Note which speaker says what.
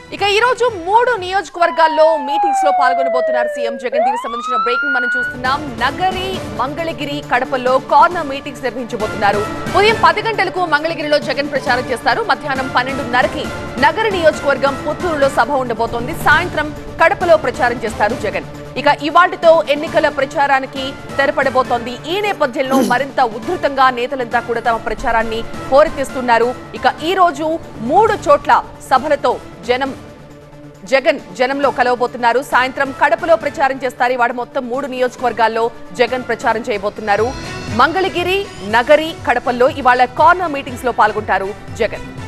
Speaker 1: ఇక ఈ రోజు మూడు నియోజకవర్గాల్లో మీటింగ్స్ లో పాల్గొనబోతున్నారు సీఎం జగన్ దీనికి సంబంధించిన బ్రేకింగ్ మనం చూస్తున్నాం నగరి మంగళగిరి కడపలో కార్నర్ మీటింగ్స్ నిర్వహించబోతున్నారు ఉదయం పది గంటలకు మంగళగిరిలో జగన్ ప్రచారం చేస్తారు మధ్యాహ్నం పన్నెండున్నరకి నగరి నియోజకవర్గం పుత్తూరులో సభ ఉండబోతోంది సాయంత్రం కడపలో ప్రచారం చేస్తారు జగన్ ఇక ఇవాటితో ఎన్నికల ప్రచారానికి తెరపడబోతోంది ఈ నేపథ్యంలో మరింత ఉధృతంగా నేతలంతా కూడా తమ ప్రచారాన్ని హోరెత్తిస్తున్నారు ఇక ఈ రోజు మూడు చోట్ల సభలతో జనం జగన్ జనంలో కలవబోతున్నారు సాయంత్రం కడపలో ప్రచారం చేస్తారు ఇవాడ మొత్తం మూడు నియోజకవర్గాల్లో జగన్ ప్రచారం చేయబోతున్నారు మంగళగిరి నగరి కడపల్లో ఇవాళ కార్నర్ మీటింగ్స్ లో పాల్గొంటారు జగన్